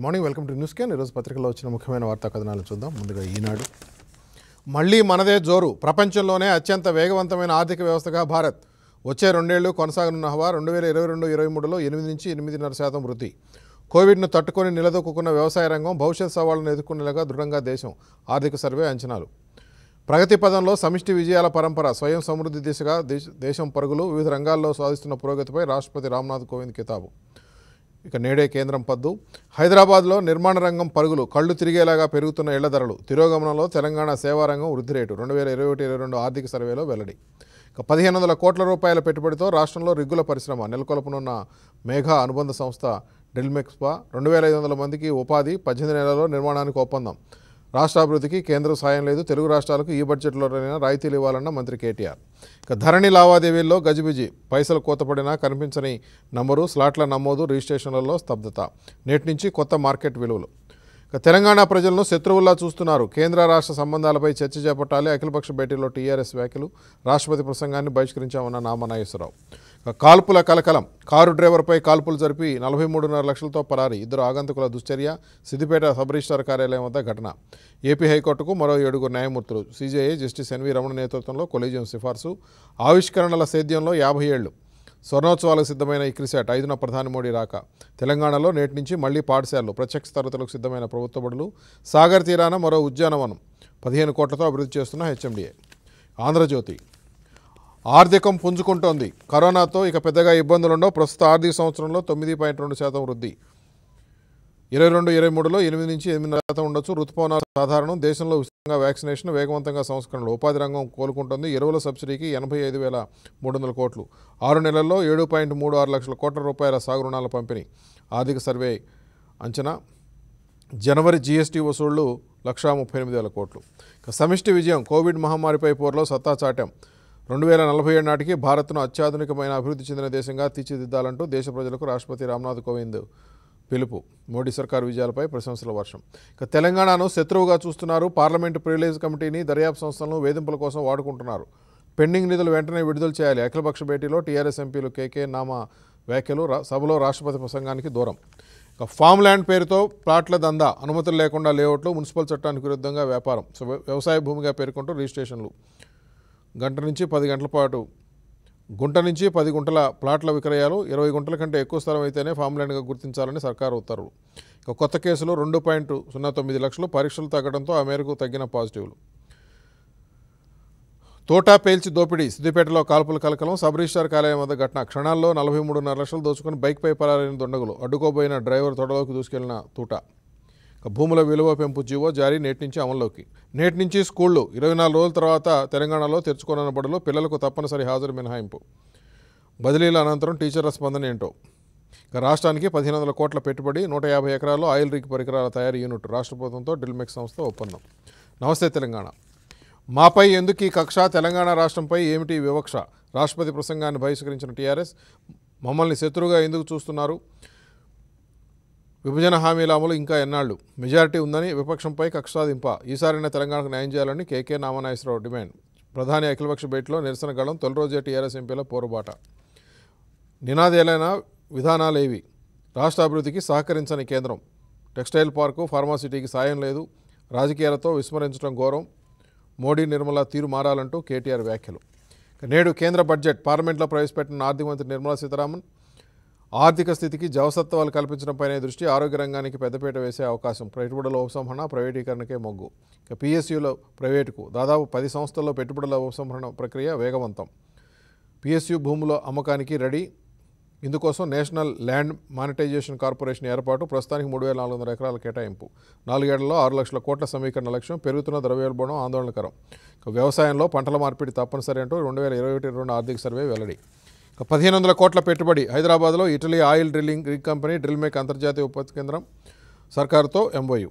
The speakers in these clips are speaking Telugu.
మార్నింగ్ వెల్కమ్ టు న్యూస్ క్యాన్ ఈరోజు పత్రికలో వచ్చిన ముఖ్యమైన వార్తా కథనాలు చూద్దాం ముందుగా ఈనాడు మళ్ళీ మనదే జోరు ప్రపంచంలోనే అత్యంత వేగవంతమైన ఆర్థిక వ్యవస్థగా భారత్ వచ్చే రెండేళ్లు కొనసాగనున్న హవా రెండు వేల ఇరవై రెండు ఇరవై మూడులో ఎనిమిది నుంచి ఎనిమిదిన్నర శాతం వృద్ధి కోవిడ్ను తట్టుకొని నిలదొక్కున్న వ్యవసాయ రంగం భవిష్యత్ సవాళ్లను ఎదుర్కొనేలాగా దృఢంగా దేశం ఆర్థిక సర్వే అంచనాలు ప్రగతి పదంలో సమిష్టి విజయాల పరంపర స్వయం సమృద్ధి దిశగా దేశ దేశం పరుగులు వివిధ రంగాల్లో సాధిస్తున్న పురోగతిపై రాష్ట్రపతి రామ్నాథ్ కోవింద్ కితాబు ఇక నేడే కేంద్రం పద్దు హైదరాబాద్లో నిర్మాణ రంగం పరుగులు కళ్ళు తిరిగేలాగా పెరుగుతున్న ఇళ్ల ధరలు తిరోగమనంలో తెలంగాణ సేవారంగం వృద్ధి రేటు రెండు వేల ఇరవై ఒకటి ఇరవై రెండు ఆర్థిక సర్వేలో వెల్లడి ఇక పదిహేను వందల కోట్ల రూపాయల పెట్టుబడితో రాష్ట్రంలో రిగ్గుల పరిశ్రమ నెలకొల్పనున్న మేఘా అనుబంధ సంస్థ డ్రిల్మెక్స్పా రెండు వేల ఐదు వందల మందికి ఉపాధి పద్దెనిమిది నెలల్లో నిర్మాణానికి ఒప్పందం రాష్ట్ర అభివృద్ధికి కేంద్రం సాయం లేదు తెలుగు రాష్ట్రాలకు ఈ బడ్జెట్లోనైనా రాయితీలు ఇవ్వాలన్న మంత్రి కేటీఆర్ ఇక ధరణి లావాదేవీల్లో గజిబిజి పైసలు కోతపడినా కనిపించని నంబరు స్లాట్ల నమోదు రిజిస్ట్రేషన్లలో స్తబ్దత నేటి నుంచి కొత్త మార్కెట్ విలువలు ఇక తెలంగాణ ప్రజలను శత్రువుల్లా చూస్తున్నారు కేంద్ర రాష్ట్ర సంబంధాలపై చర్చ చేపట్టాలి అఖిలపక్ష భేటీలో టీఆర్ఎస్ వ్యాఖ్యలు రాష్ట్రపతి ప్రసంగాన్ని బహిష్కరించామన్న నామనాగేశ్వరరావు ఇక కాల్పుల కలకలం కారు డ్రైవర్పై కాల్పులు జరిపి నలభై మూడున్నర లక్షలతో పరారి ఇద్దరు ఆగంతకుల దుశ్చర్య సిద్దిపేట సబ్ రిజిస్టార్ కార్యాలయం వద్ద ఘటన ఏపీ హైకోర్టుకు మరో ఏడుగురు న్యాయమూర్తులు సీజేఐ జస్టిస్ ఎన్వి రమణ నేతృత్వంలో కొలీజియం సిఫార్సు ఆవిష్కరణల సేద్యంలో యాభై ఏళ్లు స్వర్ణోత్సవాలకు సిద్ధమైన ఈ క్రిసాట్ ఐదున ప్రధాని మోడీ రాక తెలంగాణలో నేటి నుంచి మళ్లీ పాఠశాలలు ప్రత్యక్ష తరగతులకు సిద్ధమైన ప్రభుత్వ బడులు సాగర్ తీరాన మరో ఉద్యానవనం పదిహేను కోట్లతో అభివృద్ధి చేస్తున్న హెచ్ఎండిఏ ఆంధ్రజ్యోతి ఆర్థికం పుంజుకుంటోంది కరోనాతో ఇక పెద్దగా ఇబ్బందులుండవు ప్రస్తుత ఆర్థిక సంవత్సరంలో తొమ్మిది పాయింట్ రెండు శాతం వృద్ధి ఇరవై రెండు ఇరవై మూడులో ఎనిమిది నుంచి ఎనిమిది శాతం ఉండొచ్చు ఋతుపవనాలు సాధారణం దేశంలో ఉచితంగా వ్యాక్సినేషన్ వేగవంతంగా సంస్కరణలు ఉపాధి రంగం కోలుకుంటుంది ఎరువుల సబ్సిడీకి ఎనభై ఐదు వేల మూడు వందల కోట్లు ఆరు నెలల్లో ఏడు పాయింట్ మూడు ఆరు లక్షల కోట్ల రూపాయల సాగు రుణాల పంపిణీ ఆర్థిక సర్వే అంచనా జనవరి జీఎస్టీ వసూళ్లు లక్షా ముప్పై ఎనిమిది వేల కోట్లు ఇక సమిష్టి విజయం కోవిడ్ మహమ్మారిపై పోరులో సత్తా చాటాం రెండు వేల నలభై ఏడు నాటికి భారత్ను అత్యాధునికమైన అభివృద్ధి చెందిన దేశంగా తీర్చిదిద్దాలంటూ దేశ ప్రజలకు రాష్ట్రపతి రామ్నాథ్ కోవింద్ పిలుపు మోడీ సర్కార్ విజయాలపై ప్రశంసల వర్షం ఇక తెలంగాణను శత్రువుగా చూస్తున్నారు పార్లమెంటు ప్రివిలేజ్ కమిటీని దర్యాప్తు సంస్థలను వేధింపుల కోసం వాడుకుంటున్నారు పెండింగ్ నిధులు వెంటనే విడుదల చేయాలి అఖిలపక్ష భేటీలో టీఆర్ఎస్ ఎంపీలు కేకే నామా వ్యాఖ్యలు రా- సభలో రాష్ట్రపతి ప్రసంగానికి దూరం ఇక ఫామ్ ల్యాండ్ పేరుతో ప్లాట్ల దందా అనుమతులు లేకుండా లేఅవుట్లు మున్సిపల్ చట్టానికి విరుద్ధంగా వ్యాపారం సో వ్య- వ్యవసాయ భూమిగా పేర్కొంటూ రిజిస్ట్రేషన్లు గంట నుంచి పది గంటల పాటు గుంట నుంచి పది గుంటల ప్లాట్ల విక్రయాలు ఇరవై గుంటల కంటే ఎక్కువ స్థలం అయితేనే ఫామ్ ల్యాండ్గా గుర్తించాలని సర్కారు ఉత్తర్వులు ఇక కొత్త కేసులు రెండు పాయింట్ సున్నా తొమ్మిది లక్షలు పరీక్షలు తగ్గడంతో ఆ మేరకు తగ్గిన పాజిటివ్లు తోటా పేల్చి దోపిడీ సిద్దిపేటలో కాల్పుల కలకలం సబ్ రిజిస్టార్ కార్యాలయం వద్ద ఘటన క్షణాల్లో నలభై మూడున్నర లక్షలు దోచుకుని బైక్పై పరారైన దొండగులు అడ్డుకోబోయిన డ్రైవర్ తొడలోకి దూసుకెళ్లిన తూట ఇక భూముల విలువ పెంపు జీవో జారీ నేటి నుంచి అమల్లోకి నేటి నుంచి స్కూళ్లు ఇరవై నాలుగు రోజుల తర్వాత తెలంగాణలో తెరుచుకోనున్న బడులు పిల్లలకు తప్పనిసరి హాజరు మినహాయింపు బదిలీల అనంతరం టీచర్ల స్పందన ఏంటో ఇక రాష్ట్రానికి పదిహేను వందల కోట్ల పెట్టుబడి నూట యాభై ఎకరాల్లో ఆయిల్ రిగ్ పరికరాల తయారీ యూనిట్ రాష్ట్ర ప్రభుత్వంతో డ్రిల్మెక్స్ సంస్థ ఒప్పందం నమస్తే తెలంగాణ మాపై ఎందుకు ఈ కక్ష తెలంగాణ రాష్ట్రంపై ఏమిటి వివక్ష రాష్ట్రపతి ప్రసంగాన్ని బహిష్కరించిన టీఆర్ఎస్ మమ్మల్ని శత్రువుగా ఎందుకు చూస్తున్నారు విభజన హామీల అమలు ఇంకా ఎన్నాళ్ళు మెజారిటీ ఉందని విపక్షంపై కక్ష సాధింప ఈసారైనా తెలంగాణకు న్యాయం చేయాలని కేకే నామనాగేశ్వరరావు డిమాండ్ ప్రధాని అఖిలపక్ష భేటీలో నిరసన గళం తొలి రోజే టీఆర్ఎస్ ఎంపీల పోరుబాట నినాదేలైన విధానాలేవి రాష్ట్ర అభివృద్ధికి సహకరించని కేంద్రం టెక్స్టైల్ పార్కు ఫార్మాసిటీకి సాయం లేదు రాజకీయాలతో విస్మరించడం ఘోరం మోడీ నిర్మలా తీరు మారాలంటూ కేటీఆర్ వ్యాఖ్యలు ఇక నేడు కేంద్ర బడ్జెట్ పార్లమెంట్లో ప్రవేశపెట్టిన ఆర్థిక మంత్రి నిర్మలా సీతారామన్ ఆర్థిక స్థితికి జవసత్వాలు కల్పించడంపైనే దృష్టి ఆరోగ్య రంగానికి పెద్దపీట వేసే అవకాశం పెట్టుబడుల ఉపసంహరణ ప్రైవేటీకరణకే మొగ్గు ఇక పిఎస్యులో ప్రైవేటుకు దాదాపు పది సంస్థల్లో పెట్టుబడుల ఉపసంహరణ ప్రక్రియ వేగవంతం పిఎస్యు భూముల అమ్మకానికి రెడీ ఇందుకోసం నేషనల్ ల్యాండ్ మానిటైజేషన్ కార్పొరేషన్ ఏర్పాటు ప్రస్తుతానికి మూడు వేల నాలుగు వందల ఎకరాల కేటాయింపు నాలుగేళ్లలో ఆరు లక్షల కోట్ల సమీకరణ లక్ష్యం పెరుగుతున్న ద్రవ్యోల్బణం ఆందోళనకరం ఇక వ్యవసాయంలో పంటల మార్పిడి తప్పనిసరి అంటూ రెండు వేల ఇరవై ఒకటి రెండు ఆర్థిక సర్వే వెల్లడి ఇక పదిహేను వందల కోట్ల పెట్టుబడి హైదరాబాద్లో Italy oil drilling rig company Drillmec అంతర్జాతీయ ఉత్పత్తి కేంద్రం సర్కారుతో ఎంఓయు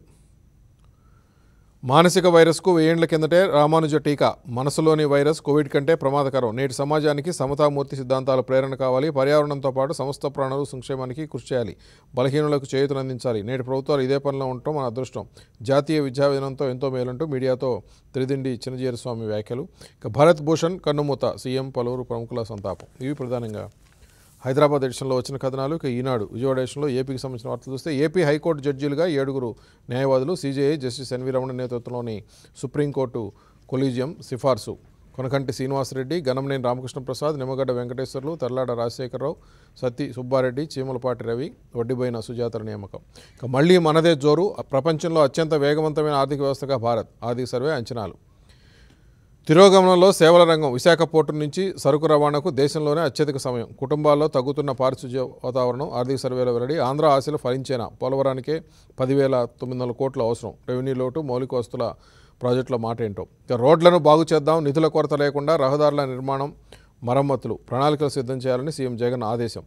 మానసిక వైరస్కు వెయ్యేండ్ల కిందటే రామానుజ టీకా మనసులోని వైరస్ కోవిడ్ కంటే ప్రమాదకరం నేటి సమాజానికి సమతామూర్తి సిద్ధాంతాలు ప్రేరణ కావాలి పర్యావరణంతో పాటు సమస్త ప్రాణులు సంక్షేమానికి కృషి చేయాలి బలహీనులకు చేయుతనందించాలి నేటి ప్రభుత్వాలు ఇదే పనిలో ఉండటం మన అదృష్టం జాతీయ విద్యా విధానంతో ఎంతో మేలంటూ మీడియాతో త్రిదిండి చిన్నజీర స్వామి వ్యాఖ్యలు ఇక భరత్ భూషణ్ కన్నుమూత సీఎం పలువురు ప్రముఖుల సంతాపం ఇవి ప్రధానంగా హైదరాబాద్ ఎడిషన్లో వచ్చిన కథనాలు ఇక ఈనాడు విజయవాడ ఎడిషన్లో ఏపీకి సంబంధించిన వార్తలు చూస్తే ఏపీ హైకోర్టు జడ్జీలుగా ఏడుగురు న్యాయవాదులు సీజేఐ జస్టిస్ ఎన్వి రమణ నేతృత్వంలోని సుప్రీంకోర్టు కొలీజియం సిఫార్సు కొనకంటి శ్రీనివాసరెడ్డి గణంనేని రామకృష్ణ ప్రసాద్ నిమ్మగడ్డ వెంకటేశ్వర్లు తర్లాడ రాజశేఖరరావు సత్తి సుబ్బారెడ్డి చీమలపాటి రవి వడ్డిబోయిన సుజాతల నియామకం ఇక మళ్ళీ మనదే జోరు ప్రపంచంలో అత్యంత వేగవంతమైన ఆర్థిక వ్యవస్థగా భారత్ ఆర్థిక సర్వే అంచనాలు తిరోగమనంలో సేవల రంగం విశాఖ పోర్టు నుంచి సరుకు రవాణాకు దేశంలోనే అత్యధిక సమయం కుటుంబాల్లో తగ్గుతున్న పారిశుధ్య వాతావరణం ఆర్థిక సర్వేలో వెల్లడి ఆంధ్ర ఆశలు ఫలించేనా పోలవరానికే పదివేల తొమ్మిది వందల కోట్ల అవసరం రెవెన్యూ లోటు మౌలిక వస్తుల ప్రాజెక్టుల మాట ఏంటో ఇక రోడ్లను బాగు చేద్దాం నిధుల కొరత లేకుండా రహదారుల నిర్మాణం మరమ్మతులు ప్రణాళికలు సిద్ధం చేయాలని సీఎం జగన్ ఆదేశం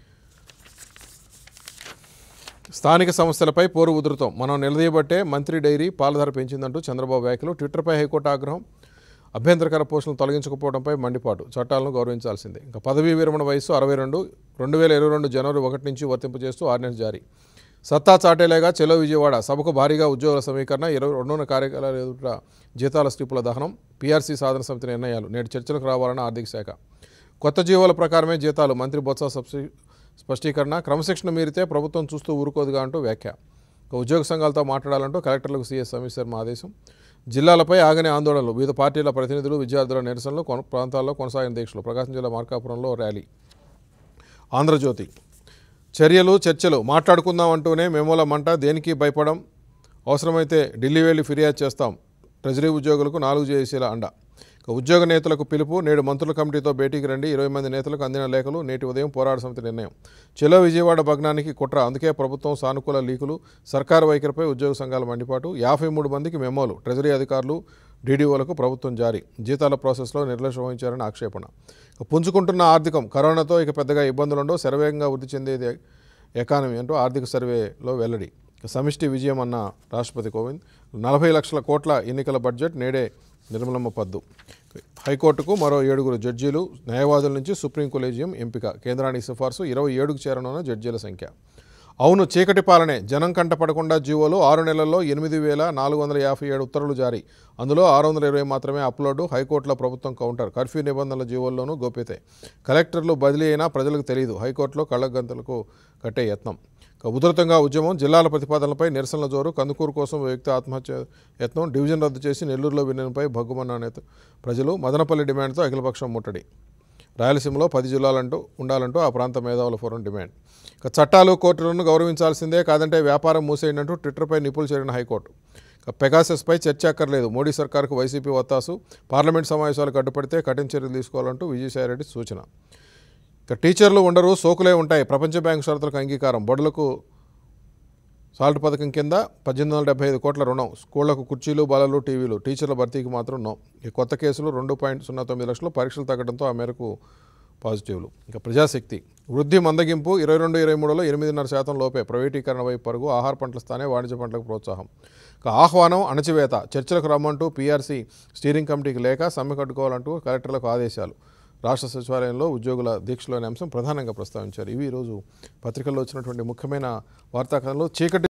స్థానిక సమస్యలపై పోరు ఉధృతం మనం నిలదీయబట్టే మంత్రి డైరీ పాలధర పెంచిందంటూ చంద్రబాబు వ్యాఖ్యలు ట్విట్టర్పై హైకోర్టు ఆగ్రహం అభ్యంతరకర పోస్టులను తొలగించకపోవడంపై మండిపాటు చట్టాలను గౌరవించాల్సిందే ఇంకా పదవీ విరమణ వయసు అరవై రెండు రెండు వేల ఇరవై రెండు జనవరి ఒకటి నుంచి వర్తింపజేస్తూ ఆర్డినెన్స్ జారీ సత్తా చాటేలేగా చెలో విజయవాడ సభకు భారీగా ఉద్యోగుల సమీకరణ ఇరవై రెండున కార్యకలాపాల ఎదుట జీతాల స్లిప్పుల దహనం పీఆర్సీ సాధన సమితి నిర్ణయాలు నేడు చర్చలకు రావాలని ఆర్థిక శాఖ కొత్త జీవోల ప్రకారమే జీతాలు మంత్రి బొత్స సబ్సి స్పష్టీకరణ క్రమశిక్షణ మీరితే ప్రభుత్వం చూస్తూ ఊరుకోదుగా అంటూ వ్యాఖ్య ఇక ఉద్యోగ సంఘాలతో మాట్లాడాలంటూ కలెక్టర్లకు సీఎస్ సమీర్ శర్మ ఆదేశం జిల్లాలపై ఆగని ఆందోళనలు వివిధ పార్టీల ప్రతినిధులు విద్యార్థుల నిరసనలు కొన ప్రాంతాల్లో కొనసాగిన దీక్షలు ప్రకాశం జిల్లా మార్కాపురంలో ర్యాలీ ఆంధ్రజ్యోతి చర్యలు చర్చలు మాట్లాడుకుందాం అంటూనే మెమోల మంట దేనికి భయపడం అవసరమైతే ఢిల్లీ వెళ్ళి ఫిర్యాదు చేస్తాం ట్రెజరీ ఉద్యోగులకు నాలుగు జేఏసీల అండ ఇక ఉద్యోగ నేతలకు పిలుపు నేడు మంత్రుల కమిటీతో భేటీకి రండి ఇరవై మంది నేతలకు అందిన లేఖలు నేటి ఉదయం పోరాట సమితి నిర్ణయం చెలో విజయవాడ భగ్నానికి కుట్ర అందుకే ప్రభుత్వం సానుకూల లీకులు సర్కారు వైఖరిపై ఉద్యోగ సంఘాల మండిపాటు యాభై మూడు మందికి మెమోలు ట్రెజరీ అధికారులు డీడీఓలకు ప్రభుత్వం జారీ జీతాల ప్రాసెస్లో నిర్లక్ష్యం వహించారని ఆక్షేపణ ఇక పుంజుకుంటున్న ఆర్థికం కరోనాతో ఇక పెద్దగా ఇబ్బందులుండవు శరవేగంగా వృద్ధి చెందేది ఎకానమీ అంటూ ఆర్థిక సర్వేలో వెల్లడి ఇక సమిష్టి విజయం అన్న రాష్ట్రపతి కోవింద్ నలభై లక్షల కోట్ల ఎన్నికల బడ్జెట్ నేడే నిర్మలమ్మ పద్దు హైకోర్టుకు మరో ఏడుగురు జడ్జీలు న్యాయవాదుల నుంచి సుప్రీం కొలేజియం ఎంపిక కేంద్రానికి సిఫార్సు ఇరవై ఏడుకు చేరనున్న జడ్జీల సంఖ్య అవును చీకటి పాలనే జనం కంట పడకుండా జీవోలు ఆరు నెలల్లో ఎనిమిది వేల నాలుగు వందల యాభై ఏడు ఉత్తర్వులు జారీ అందులో ఆరు వందల ఇరవై మాత్రమే అప్లోడ్ హైకోర్టులో ప్రభుత్వం కౌంటర్ కర్ఫ్యూ నిబంధనల జీవోల్లోనూ గోప్యతే కలెక్టర్లు బదిలీ అయినా ప్రజలకు తెలియదు హైకోర్టులో కళ్ళగంతలకు కట్టే యత్నం ఇక ఉధృతంగా ఉద్యమం జిల్లాల ప్రతిపాదనలపై నిరసనల జోరు కందుకూరు కోసం ఓ వ్యక్తి ఆత్మహత్య యత్నం డివిజన్ రద్దు చేసి నెల్లూరులో వినయంపై భగ్గుమన్న నేత ప్రజలు మదనపల్లి డిమాండ్తో అఖిలపక్షం ముట్టడి రాయలసీమలో పది జిల్లాలంటూ ఉండాలంటూ ఆ ప్రాంత మేధావుల ఫోరం డిమాండ్ ఇక చట్టాలు కోర్టులను గౌరవించాల్సిందే కాదంటే వ్యాపారం మూసేయండి ట్విట్టర్పై నిపుణులు చేరిన హైకోర్టు ఇక పెగాసెస్పై చర్చ అక్కర్లేదు మోడీ సర్కార్కు వైసీపీ ఒత్తాసు పార్లమెంట్ సమావేశాలకు అడ్డుపడితే కఠిన చర్యలు తీసుకోవాలంటూ విజయసాయిరెడ్డి సూచన ఇక టీచర్లు ఉండరు సోకులే ఉంటాయి ప్రపంచ బ్యాంకు షరతులకు అంగీకారం బడులకు సాల్ట్ పథకం కింద పద్దెనిమిది వందల డెబ్బై ఐదు కోట్ల రుణం స్కూళ్లకు కుర్చీలు బలలు టీవీలు టీచర్ల భర్తీకి మాత్రం నో ఈ కొత్త కేసులు రెండు పాయింట్ సున్నా తొమ్మిది లక్షలు పరీక్షలు తగ్గడంతో ఆ మేరకు పాజిటివ్లు ఇంకా ప్రజాశక్తి వృద్ధి మందగింపు ఇరవై రెండు ఇరవై మూడులో ఎనిమిదిన్నర శాతం లోపే ప్రైవేటీకరణ వైపు పరుగు ఆహార పంటల స్థానే వాణిజ్య పంటలకు ప్రోత్సాహం ఇక ఆహ్వానం అణచివేత చర్చలకు రమ్మంటూ పీఆర్సీ స్టీరింగ్ కమిటీకి లేక సమ్మె కట్టుకోవాలంటూ కలెక్టర్లకు ఆదేశాలు రాష్ట్ర సచివాలయంలో ఉద్యోగుల దీక్షలోని అంశం ప్రధానంగా ప్రస్తావించారు ఇవి ఈరోజు పత్రికల్లో వచ్చినటువంటి ముఖ్యమైన వార్తా కథనాలు చీకటి